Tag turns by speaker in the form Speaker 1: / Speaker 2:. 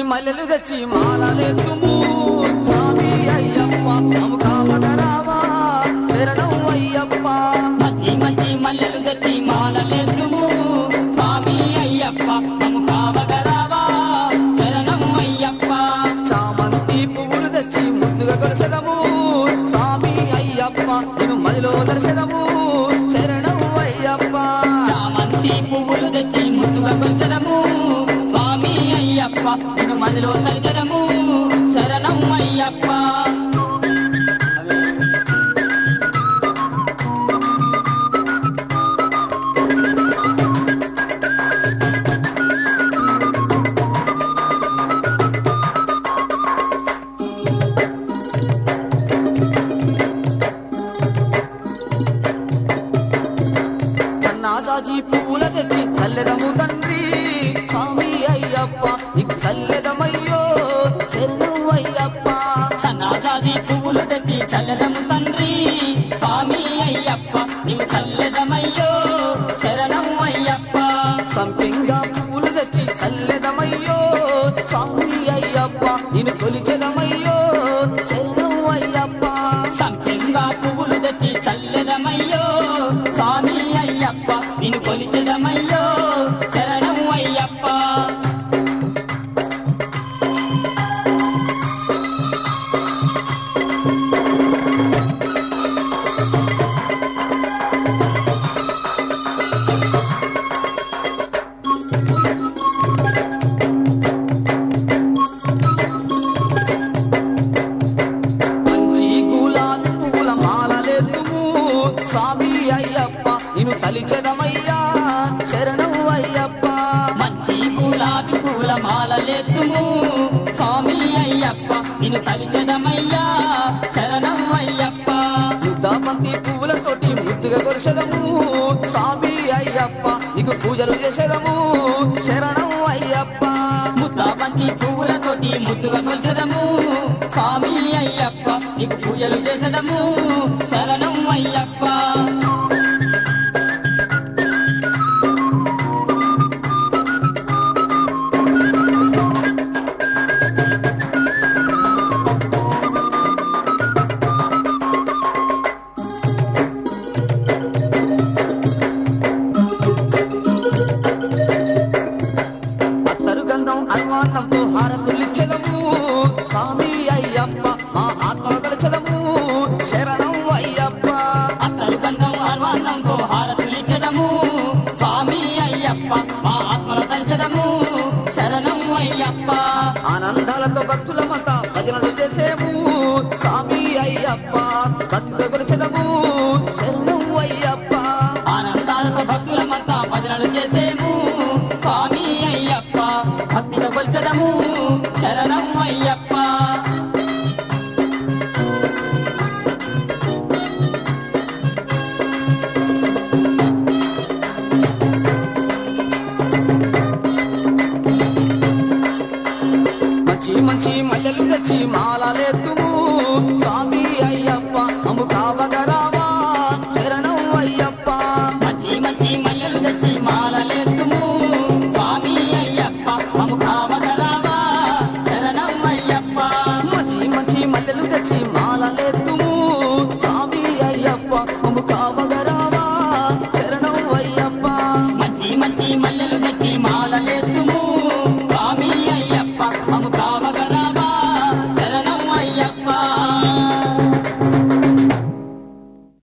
Speaker 1: మల్లెలు తెచ్చి మాలలెత్తుము స్వామి అయ్యప్ప మము కామగరావా శరణం అయ్యప్ప
Speaker 2: మంచి మంచి మల్లెలు తెచ్చి మాలలెత్తుము స్వామి అయ్యప్ప మము కావగరావా శరణం అయ్యప్ప
Speaker 1: చామంతి పువ్వులు తెచ్చి ముందుగా కొలసదము స్వామి అయ్యప్ప నేను మదిలో దర్శనము శరణం అయ్యప్ప
Speaker 2: చామంతి పువ్వులు తెచ్చి ముందుగా కొలిసడము స్వామి అయ్యప్ప నేను మదిలో దర్శనము శరణం అయ్యప్ప
Speaker 1: సన్నాజాజి పువ్వుల తెచ్చి చల్లెదము తండ్రి స్వామి అయ్యప్ప నీకు చల్లెదమయ్యో శరణం అయ్యప్ప
Speaker 2: సన్నాజాది పువ్వులు తెచ్చి చల్లదము తండ్రి స్వామి అయ్యప్ప నీవు చల్లదమయ్యో శరణం అయ్యప్ప
Speaker 1: సంపింగా పువ్వులు తెచ్చి చల్లెదమయ్యో స్వామి అయ్యప్ప నేను కొలిచెదమయ్యో శరణం అయ్యప్ప
Speaker 2: సంపెంగా పువ్వులు తెచ్చి చల్లదమయ్యో స్వామి అయ్యప్ప నిన్ను కొలిచెదమయ్యో శరణం అయ్యప్ప
Speaker 1: మంచి గులాబీ పువ్వుల మాలలెత్తుము స్వామి అయ్యప్ప నేను తలిచెదమయ్యా శరణం అయ్యప్ప
Speaker 2: మంచి గులాబీ పూల మాలలెత్తుము స్వామి అయ్యప్ప నిన్ను తలిచెదమయ్యా శరణం అయ్యప్ప
Speaker 1: బంతి పువ్వులతోటి ముద్దుగా కొలిసెదము స్వామి అయ్యప్ప నీకు పూజలు చేసేదము శరణం అయ్యప్ప
Speaker 2: ముద్దాబంతి పువ్వులతోటి ముద్దుగా కొలిసెదము స్వామి అయ్యప్ప నీకు పూజలు చేసదము